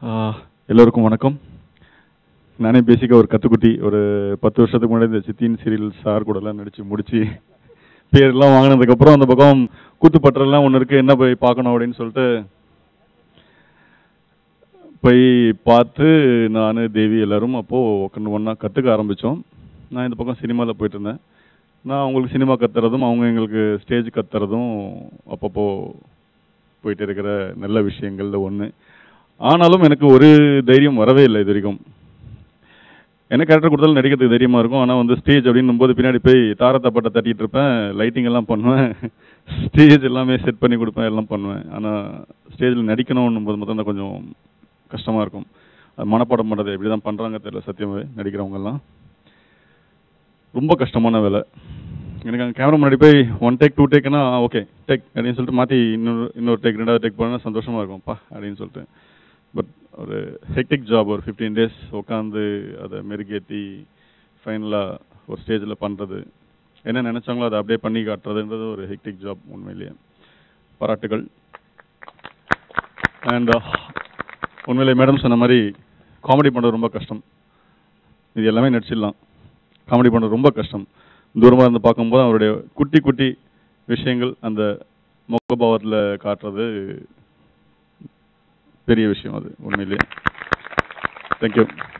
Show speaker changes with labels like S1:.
S1: ஆஹ், எல்லோருக்கும் வணக்கம் நானே பேசிக்காக ஒரு கத்துக்குட்டி ஒரு பத்து வருஷத்துக்கு முன்னாடி இந்த சித்தின் சீரியல் சார் கூடலாம் நடிச்சு முடிச்சு பேர்லாம் வாங்கினதுக்கப்புறம் அந்த பக்கம் கூத்துப்பற்றெல்லாம் ஒன்று இருக்குது என்ன போய் பார்க்கணும் அப்படின்னு சொல்லிட்டு போய் பார்த்து நான் தேவி எல்லாரும் அப்போது உட்காந்து ஒன்றா கற்றுக்க ஆரம்பித்தோம் நான் இந்த பக்கம் சினிமாவில் போயிட்டு இருந்தேன் நான் அவங்களுக்கு சினிமா கத்துறதும் அவங்க எங்களுக்கு ஸ்டேஜ் கத்துறதும் அப்பப்போ போயிட்டு இருக்கிற நல்ல விஷயங்கள்ல ஒன்று ஆனாலும் எனக்கு ஒரு தைரியம் வரவே இல்லை இது வரைக்கும் என்ன கேரக்டர் கொடுத்தாலும் நடிக்கிறதுக்கு தைரியமா இருக்கும் ஆனால் வந்து ஸ்டேஜ் அப்படின்னும் போது பின்னாடி போய் தாரத்தப்பட்ட தட்டிட்டு இருப்பேன் லைட்டிங் எல்லாம் பண்ணுவேன் ஸ்டேஜ் எல்லாமே செட் பண்ணி கொடுப்பேன் எல்லாம் பண்ணுவேன் ஆனால் ஸ்டேஜில் நடிக்கணும்னும் போது மட்டும் தான் கொஞ்சம் கஷ்டமா இருக்கும் அது மனப்பாடம் பண்ணுறது எப்படி தான் பண்ணுறாங்க தெரியல சத்தியமாவே நடிக்கிறவங்க எல்லாம் ரொம்ப கஷ்டமான வேலை எனக்கு அங்கே கேமரா முன்னாடி போய் ஒன் டேக் டூ டேக்னா ஓகே டேக் அப்படின்னு சொல்லிட்டு மாற்றி இன்னொரு இன்னொரு டேக் ரெண்டாவது டேக் பண்ணால் சந்தோஷமாக இருக்கும்ப்பா அப்படின்னு சொல்லிட்டு பட் ஒரு ஹெக்டிக் ஜாப் ஒரு ஃபிஃப்டீன் டேஸ் உட்காந்து அதை மெருகேற்றி ஃபைனலாக ஒரு ஸ்டேஜில் பண்ணுறது என்ன நினச்சாங்களோ அதை அப்படியே பண்ணி காட்டுறதுன்றது ஒரு ஹெக்டிக் ஜாப் உண்மையிலேயே பாராட்டுகள் அண்ட் உண்மையிலே மேடம் சொன்ன மாதிரி காமெடி பண்ணுறது ரொம்ப கஷ்டம் இது எல்லாமே நடிச்சிடலாம் காமெடி பண்ணுறது ரொம்ப கஷ்டம் தூரமாக இருந்து பார்க்கும்போது அவருடைய குட்டி குட்டி விஷயங்கள் அந்த முகபாவத்தில் காட்டுறது பெரிய விஷயம் அது உண்மையிலேயே தேங்க்யூ